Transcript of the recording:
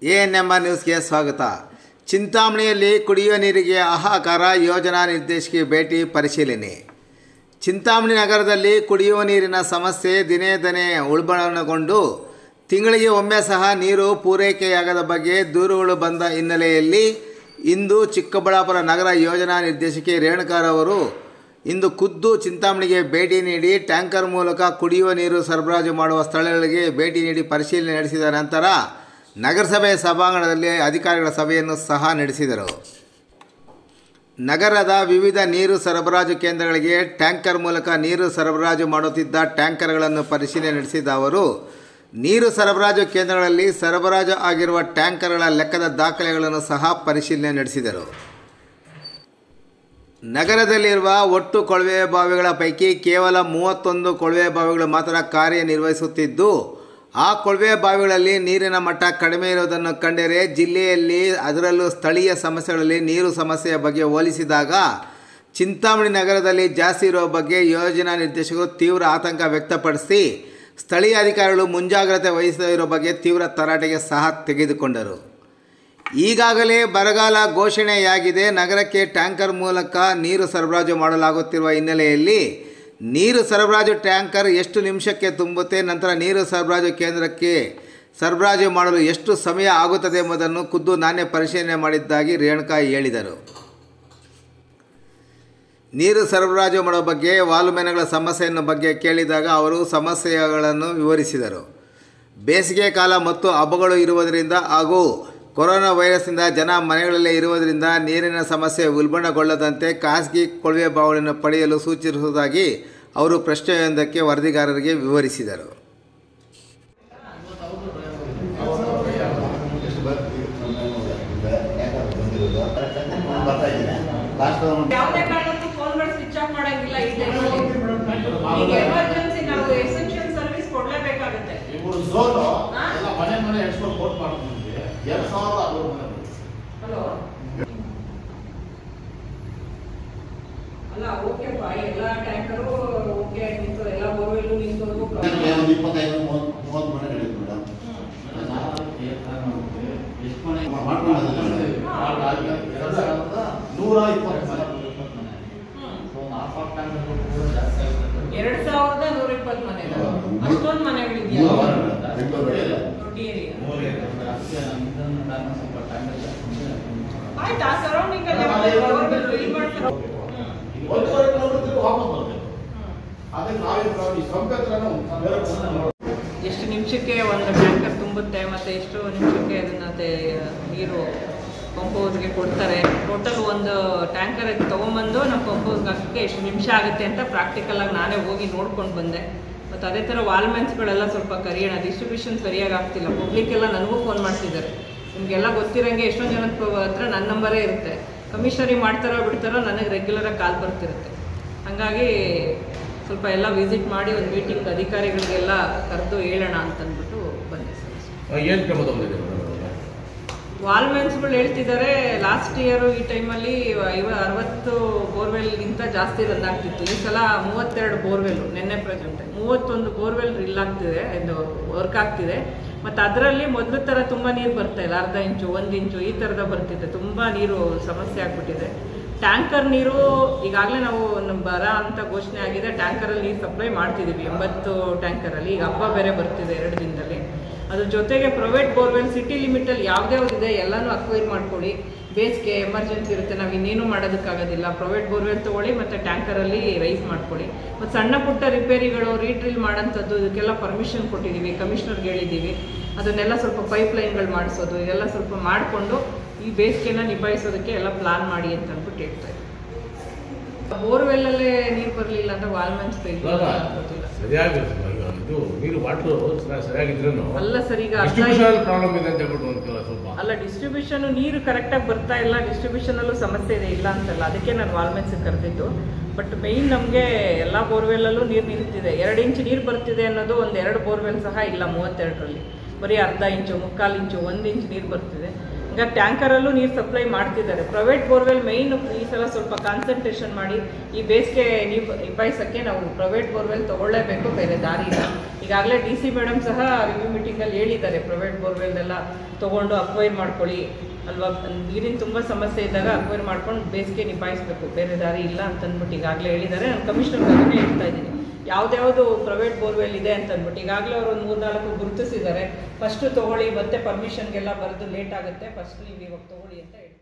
A N M R ನ್ಯೂಸ್ಗೆ ಸ್ವಾಗತ ಚಿಂತಾಮಣಿಯಲ್ಲಿ ಕುಡಿಯುವ ನೀರಿಗೆ ಹಾಹಾಕಾರ ಯೋಜನಾ ನಿರ್ದೇಶಕಿ ಭೇಟಿ ಪರಿಶೀಲನೆ ಚಿಂತಾಮಣಿ ನಗರದಲ್ಲಿ ಕುಡಿಯುವ ನೀರಿನ ಸಮಸ್ಯೆ ದಿನೇ ದಿನೇ ಉಲ್ಬಣಗೊಂಡು ತಿಂಗಳಿಗೆ ಒಮ್ಮೆ ಸಹ ನೀರು ಪೂರೈಕೆಯಾಗದ ಬಗ್ಗೆ ದೂರುಗಳು ಬಂದ ಹಿನ್ನೆಲೆಯಲ್ಲಿ ಇಂದು ಚಿಕ್ಕಬಳ್ಳಾಪುರ ನಗರ ಯೋಜನಾ ನಿರ್ದೇಶಕಿ ರೇಣುಕಾರವರು ಇಂದು ಖುದ್ದು ಚಿಂತಾಮಣಿಗೆ ಭೇಟಿ ನೀಡಿ ಟ್ಯಾಂಕರ್ ಮೂಲಕ ಕುಡಿಯುವ ನೀರು ಸರಬರಾಜು ಮಾಡುವ ಸ್ಥಳಗಳಿಗೆ ಭೇಟಿ ನೀಡಿ ಪರಿಶೀಲನೆ ನಡೆಸಿದ ನಂತರ ನಗರಸಭೆ ಸಭಾಂಗಣದಲ್ಲಿ ಅಧಿಕಾರಿಗಳ ಸಭೆಯನ್ನು ಸಹ ನಡೆಸಿದರು ನಗರದ ವಿವಿಧ ನೀರು ಸರಬರಾಜು ಕೇಂದ್ರಗಳಿಗೆ ಟ್ಯಾಂಕರ್ ಮೂಲಕ ನೀರು ಸರಬರಾಜು ಮಾಡುತ್ತಿದ್ದ ಟ್ಯಾಂಕರ್ಗಳನ್ನು ಪರಿಶೀಲನೆ ನಡೆಸಿದ ಅವರು ನೀರು ಸರಬರಾಜು ಕೇಂದ್ರಗಳಲ್ಲಿ ಸರಬರಾಜು ಆಗಿರುವ ಟ್ಯಾಂಕರ್ಗಳ ಲೆಕ್ಕದ ದಾಖಲೆಗಳನ್ನು ಸಹ ಪರಿಶೀಲನೆ ನಡೆಸಿದರು ನಗರದಲ್ಲಿರುವ ಒಟ್ಟು ಕೊಳವೆ ಬಾವಿಗಳ ಪೈಕಿ ಕೇವಲ ಮೂವತ್ತೊಂದು ಕೊಳವೆ ಬಾವಿಗಳು ಮಾತ್ರ ಕಾರ್ಯನಿರ್ವಹಿಸುತ್ತಿದ್ದು ಆ ಕೊಳವೆ ಬಾವಿಗಳಲ್ಲಿ ನೀರಿನ ಮಟ್ಟ ಕಡಿಮೆ ಇರುವುದನ್ನು ಕಂಡರೆ ಜಿಲ್ಲೆಯಲ್ಲಿ ಅದರಲ್ಲೂ ಸ್ಥಳೀಯ ಸಮಸ್ಯೆಗಳಲ್ಲಿ ನೀರು ಸಮಸ್ಯೆಯ ಬಗ್ಗೆ ಹೋಲಿಸಿದಾಗ ಚಿಂತಾಮಣಿ ನಗರದಲ್ಲಿ ಜಾಸ್ತಿ ಇರುವ ಬಗ್ಗೆ ಯೋಜನಾ ನಿರ್ದೇಶಕರು ತೀವ್ರ ಆತಂಕ ವ್ಯಕ್ತಪಡಿಸಿ ಸ್ಥಳೀಯ ಅಧಿಕಾರಿಗಳು ಮುಂಜಾಗ್ರತೆ ವಹಿಸದೇ ಇರೋ ಬಗ್ಗೆ ತೀವ್ರ ತರಾಟೆಗೆ ಸಹ ತೆಗೆದುಕೊಂಡರು ಈಗಾಗಲೇ ಬರಗಾಲ ಘೋಷಣೆಯಾಗಿದೆ ನಗರಕ್ಕೆ ಟ್ಯಾಂಕರ್ ಮೂಲಕ ನೀರು ಸರಬರಾಜು ಮಾಡಲಾಗುತ್ತಿರುವ ಹಿನ್ನೆಲೆಯಲ್ಲಿ ನೀರು ಸರಬರಾಜು ಟ್ಯಾಂಕರ್ ಎಷ್ಟು ನಿಮಿಷಕ್ಕೆ ತುಂಬುತ್ತೆ ನಂತರ ನೀರು ಸರಬರಾಜು ಕೇಂದ್ರಕ್ಕೆ ಸರಬರಾಜು ಮಾಡಲು ಎಷ್ಟು ಸಮಯ ಆಗುತ್ತದೆ ಎಂಬುದನ್ನು ಖುದ್ದು ನಾನೇ ಪರಿಶೀಲನೆ ಮಾಡಿದ್ದಾಗಿ ರೇಣುಕಾ ಹೇಳಿದರು ನೀರು ಸರಬರಾಜು ಮಾಡುವ ಬಗ್ಗೆ ವಾಲ್ಮೆನ್ಗಳ ಸಮಸ್ಯೆಯನ್ನು ಬಗ್ಗೆ ಕೇಳಿದಾಗ ಅವರು ಸಮಸ್ಯೆಗಳನ್ನು ವಿವರಿಸಿದರು ಬೇಸಿಗೆ ಕಾಲ ಮತ್ತು ಹಬ್ಬಗಳು ಇರುವುದರಿಂದ ಹಾಗೂ ಕೊರೋನಾ ವೈರಸ್ನಿಂದ ಜನ ಮನೆಗಳಲ್ಲೇ ಇರುವುದರಿಂದ ನೀರಿನ ಸಮಸ್ಯೆ ಉಲ್ಬಣಗೊಳ್ಳದಂತೆ ಖಾಸಗಿ ಕೊಳವೆ ಬಾವಿಗಳನ್ನು ಪಡೆಯಲು ಸೂಚಿಸುವುದಾಗಿ ಅವರು ಪ್ರಶ್ನೆಯೊಂದಕ್ಕೆ ವರದಿಗಾರರಿಗೆ ವಿವರಿಸಿದರು ಯಾವುದೇ ಕಾರಣಕ್ಕೂ ಫೋನ್ಗಳು ಸ್ವಿಚ್ ಆಫ್ ಮಾಡಂಗಿಲ್ಲ ಈ ಟೈಮಲ್ಲಿ ಈಗ ಎಮರ್ಜೆನ್ಸಿ ನಾವು ಎಸೆನ್ಷಿಯಲ್ ಸರ್ವಿಸ್ ಕೊಡ್ಲೇಬೇಕಾಗುತ್ತೆ ಇವರು ಝೋನು ಹಾ? ಎಲ್ಲ ಮನೆ ಮನೆ ಎಕ್ಸ್ಪೋರ್ಟ್ ಕೋಟ್ ಮಾಡೋದು ನಿಮಗೆ ಎರಡು ಸಾವಿರದ ಅರವತ್ತು ಮನೆ ಹಲೋ ಅಲ್ಲ ಓಕೆಪ್ಪ ಎಲ್ಲ ಟ್ಯಾಂಕರು ಓಕೆ ನಿಂತು ಎಲ್ಲ ಬೋರ್ವೆಲ್ಲು ನಿಂತೋದು ಒಂದು ಇಪ್ಪತ್ತೈದು ಮೂವತ್ತು ಮೂವತ್ತು ಮನೆ ನಡೆಯುತ್ತೆ ಮೇಡಮ್ ನೂರ ಇಪ್ಪತ್ತು ಮನೆ ಎರಡ್ ಸಾವಿರದ ನೂರ ಇಪ್ಪತ್ತು ಮನೆ ಅಷ್ಟೊಂದು ಮನೆಗಳಿದೆಯಾ ದೊಡ್ಡ ಏರಿಯಾ ಆಯ್ತು ಆ ಸರೌಂಡಿಂಗ್ ಅಲ್ಲಿ ಬೋರ್ವೆಲ್ ಬಿಲ್ ಮಾಡ್ತಾರೆ ಒಂದೂವರೆ ಕಿಲೋಮೀಟರ್ ವಾಪಸ್ ಬರ್ತೇವೆ ಅದಕ್ಕೆ ನಾವೇ ಈ ಸಂಪತ್ರನ ಬೇರೆ ಒಂದು ನೋಡಿ. ಎಷ್ಟು ನಿಮಿಷಕ್ಕೆ ಒಂದು ಟ್ಯಾಂಕರ್ ತುಂಬುತ್ತೆ ಮತ್ತು ಎಷ್ಟು ನಿಮಿಷಕ್ಕೆ ಅದನ್ನ ತೆ- ನೀರು ಪಂಪ್ ಹೌಸ್ಗೆ ಕೊಡ್ತಾರೆ ಟೋಟಲ್ ಒಂದು ಟ್ಯಾಂಕರ್ ತೊಗೊಂಬಂದು ನಮ್ಮ ಪಂಪ್ ಹೌಸ್ಗೆ ಹಾಕಕ್ಕೆ ಎಷ್ಟು ನಿಮಿಷ ಆಗುತ್ತೆ ಅಂತ ಪ್ರಾಕ್ಟಿಕಲ್ ಆಗಿ ನಾನೇ ಹೋಗಿ ನೋಡ್ಕೊಂಡು ಬಂದೆ ಮತ್ತು ಅದೇ ಥರ ವಾಲ್ಮೆನ್ಸ್ಗಳೆಲ್ಲ ಸ್ವಲ್ಪ ಕರಿಯೋಣ ಡಿಸ್ಟ್ರಿಬ್ಯೂಷನ್ ಸರಿಯಾಗಿ ಆಗ್ತಿಲ್ಲ ಪಬ್ಲಿಕ್ ಎಲ್ಲ ನನಗೂ ಫೋನ್ ಮಾಡ್ತಿದ್ದಾರೆ ನಿಮಗೆಲ್ಲ ಗೊತ್ತಿರಂಗೆ ಎಷ್ಟೊಂದು ಜನದ ಪ- ಹತ್ರ ನನ್ನ ನಂಬರೇ ಇರುತ್ತೆ ಕಮಿಷನರಿ ಮಾಡ್ತಾರೋ ಬಿಡ್ತಾರೋ ನನಗೆ ರೆಗ್ಯುಲರಾಗಿ ಕಾಲ್ ಬರ್ತಿರುತ್ತೆ ಹಾಗಾಗಿ ಸ್ವಲ್ಪ ಎಲ್ಲ ವಿಸಿಟ್ ಮಾಡಿ ಒಂದು ಮೀಟಿಂಗ್ ಅಧಿಕಾರಿಗಳಿಗೆಲ್ಲ ಕರೆದು ಹೇಳೋಣ ಅಂತಂದ್ಬಿಟ್ಟು ಬಂದೆ ಸರ್ ಏನು ಕ್ರಮ ತಗೊಂಡಿದೆ ಮೇಡಮ್ ವಾಲ್ಮೆನ್ಸ್ಗಳು ಹೇಳ್ತಿದ್ದಾರೆ ಲಾಸ್ಟ್ ಇಯರು ಈ ಟೈಮಲ್ಲಿ ಐವ ಅರವತ್ತು ಬೋರ್ವೆಲ್ಗಿಂತ ಜಾಸ್ತಿ ರನ್ ಆಗ್ತಿತ್ತು ಈ ಸಲ ಮೂವತ್ತೆರಡು ಬೋರ್ವೆಲ್ಲು ನಿನ್ನೆ ಪ್ರೆಸೆಂಟ್ ಮೂವತ್ತೊಂದು ಬೋರ್ವೆಲ್ ರಿಲ್ ಆಗ್ತಿದೆ ಇದು ವರ್ಕ್ ಆಗ್ತಿದೆ ಮತ್ತು ಅದರಲ್ಲಿ ಮೊದಲು ಥರ ತುಂಬ ನೀರು ಬರ್ತಾ ಇಲ್ಲ ಅರ್ಧ ಇಂಚು ಒಂದು ಇಂಚು ಈ ಥರದ ಬರ್ತಿದೆ ತುಂಬ ನೀರು ಸಮಸ್ಯೆ ಆಗ್ಬಿಟ್ಟಿದೆ ಟ್ಯಾಂಕರ್ ನೀರು ಈಗಾಗಲೇ ನಾವು ನಮ್ಮ ಬರ ಅಂತ ಘೋಷಣೆ ಆಗಿದೆ ಟ್ಯಾಂಕರಲ್ಲಿ ನೀರು ಸಪ್ಲೈ ಮಾಡ್ತಿದ್ದೀವಿ ಎಂಬತ್ತು ಟ್ಯಾಂಕರಲ್ಲಿ ಈಗ ಹಬ್ಬ ಬೇರೆ ಬರ್ತಿದೆ ಎರಡು ದಿನದಲ್ಲಿ ಅದ್ರ ಜೊತೆಗೆ ಪ್ರೈವೇಟ್ ಬೋರ್ವೆಲ್ ಸಿಟಿ ಲಿಮಿಟಲ್ಲಿ ಯಾವ್ದು ಇದೆ ಎಲ್ಲನೂ ಅಕ್ವೈರ್ ಮಾಡ್ಕೊಳ್ಳಿ ಬೇಸಿಗೆ ಎಮರ್ಜೆನ್ಸಿ ಇರುತ್ತೆ ನಾವು ಇನ್ನೇನು ಮಾಡೋದಕ್ಕಾಗೋದಿಲ್ಲ ಪ್ರೈವೇಟ್ ಬೋರ್ವೆಲ್ ತೊಗೊಳ್ಳಿ ಮತ್ತು ಟ್ಯಾಂಕರಲ್ಲಿ ರೈಸ್ ಮಾಡ್ಕೊಳ್ಳಿ ಮತ್ತು ಸಣ್ಣ ಪುಟ್ಟ ರಿಪೇರಿಗಳು ರೀಡ್ರಿಲ್ ಮಾಡೋಂಥದ್ದು ಇದಕ್ಕೆಲ್ಲ ಪರ್ಮಿಷನ್ ಕೊಟ್ಟಿದ್ದೀವಿ ಕಮಿಷನರ್ಗೆ ಹೇಳಿದ್ದೀವಿ ಅದನ್ನೆಲ್ಲ ಸ್ವಲ್ಪ ಪೈಪ್ ಲೈನ್ಗಳು ಮಾಡಿಸೋದು ಇದೆಲ್ಲ ಸ್ವಲ್ಪ ಮಾಡಿಕೊಂಡು ಈ ಬೇಸಿಗೆನ ನಿಭಾಯಿಸೋದಕ್ಕೆ ಎಲ್ಲ ಪ್ಲಾನ್ ಮಾಡಿ ಅಂತ ಅಂದ್ಬಿಟ್ಟು ಹೇಳ್ತಾ ಇದ್ದೀವಿ ಬೋರ್ವೆಲ್ಲಲ್ಲೇ ನೀರು ಬರಲಿಲ್ಲ ಅಂದರೆ ವಾಲ್ಮೆನ್ಸ್ ಇವಾಗ ಗೊತ್ತಿಲ್ಲ ಸರಿಯಾಗಿ ಇದು ನೀರು ವಾಟರ್ ಸರಿಯಾಗಿದ್ರೂ ಅಲ್ಲ ಸರ್ ಈಗ ಅರ್ಧ ಡಿಸ್ಟ್ರಿಬ್ಯೂಷನ್ ಪ್ರಾಬ್ಲಮ್ ಇದೆ ಅಂತ ಹೇಳ್ಬಿಟ್ಟು ಅಂತೀವಲ್ಲ ಸ್ವಲ್ಪ ಅಲ್ಲ ಡಿಸ್ಟ್ರಿಬ್ಯೂಷನ್ ನೀರು ಕರೆಕ್ಟಾಗಿ ಬರ್ತಾ ಇಲ್ಲ ಡಿಸ್ಟ್ರಿಬ್ಯೂಷನ್ ಅಲ್ಲೂ ಸಮಸ್ಯೆ ಇದೆ ಇಲ್ಲ ಅಂತಲ್ಲ ಅದಕ್ಕೆ ನಾನು ವಾಲ್ಮೆನ್ಸ್ ಕರೆದಿದ್ದು ಬಟ್ ಮೇಯ್ನ್ ನಮಗೆ ಎಲ್ಲ ಬೋರ್ವೆಲ್ಲಲ್ಲೂ ನೀರು ನಿಲ್ತಿದೆ ಎರಡು ಇಂಚು ನೀರು ಬರ್ತಿದೆ ಅನ್ನೋದು ಒಂದು ಎರಡು ಬೋರ್ವೆಲ್ ಸಹ ಇಲ್ಲ ಮೂವತ್ತೆರಡರಲ್ಲಿ ಬರೀ ಅರ್ಧ ಇಂಚು ಮುಕ್ಕಾಲು ಇಂಚು ಒಂದು ಇಂಚು ನೀರು ಬರ್ತಿದೆ ಈಗ ಟ್ಯಾಂಕರಲ್ಲೂ ನೀರು ಸಪ್ಲೈ ಮಾಡ್ತಿದ್ದಾರೆ ಪ್ರೈವೇಟ್ ಬೋರ್ವೆಲ್ ಮೈನ್ ಈ ಸಲ ಸ್ವಲ್ಪ ಕಾನ್ಸಂಟ್ರೇಷನ್ ಮಾಡಿ ಈ ಬೇಸಿಗೆ ನಿಭ ನಿಭಾಯಿಸೋಕ್ಕೆ ನಾವು ಪ್ರೈವೇಟ್ ಬೋರ್ವೆಲ್ ತಗೊಳ್ಳೇಬೇಕು ಬೇರೆ ದಾರಿ ಇಲ್ಲ ಈಗಾಗಲೇ ಡಿ ಸಿ ಮೇಡಮ್ ಸಹ ರಿವ್ಯೂ ಮೀಟಿಂಗಲ್ಲಿ ಹೇಳಿದ್ದಾರೆ ಪ್ರೈವೇಟ್ ಬೋರ್ವೆಲ್ನೆಲ್ಲ ತೊಗೊಂಡು ಅಕ್ವೈರ್ ಮಾಡ್ಕೊಳ್ಳಿ ಅಲ್ವಾ ನೀರಿನ ತುಂಬ ಸಮಸ್ಯೆ ಇದ್ದಾಗ ಅಕ್ವೈರ್ ಮಾಡ್ಕೊಂಡು ಬೇಸಿಗೆ ನಿಭಾಯಿಸಬೇಕು ಬೇರೆ ದಾರಿ ಇಲ್ಲ ಅಂತಂದ್ಬಿಟ್ಟು ಈಗಾಗಲೇ ಹೇಳಿದ್ದಾರೆ ನಾನು ಕಮಿಷನರ್ ಅದನ್ನೇ ಹೇಳ್ತಾ ಇದ್ದೀನಿ ಯಾವ್ದ್ಯಾವುದು ಪ್ರೈವೇಟ್ ಬೋರ್ವೆಲ್ ಇದೆ ಅಂತ ಅಂದ್ಬಿಟ್ಟು ಈಗಾಗಲೇ ಅವರು ಒಂದು ಮೂರ್ನಾಲ್ಕು ಗುರುತಿಸಿದ್ದಾರೆ ಫಸ್ಟು ತೊಗೊಳ್ಳಿ ಮತ್ತೆ ಪರ್ಮಿಷನ್ಗೆಲ್ಲ ಬರೆದು ಲೇಟ್ ಆಗುತ್ತೆ ಫಸ್ಟ್ ನೀವು ಇವಾಗ ತೊಗೊಳ್ಳಿ ಅಂತ ಹೇಳಿ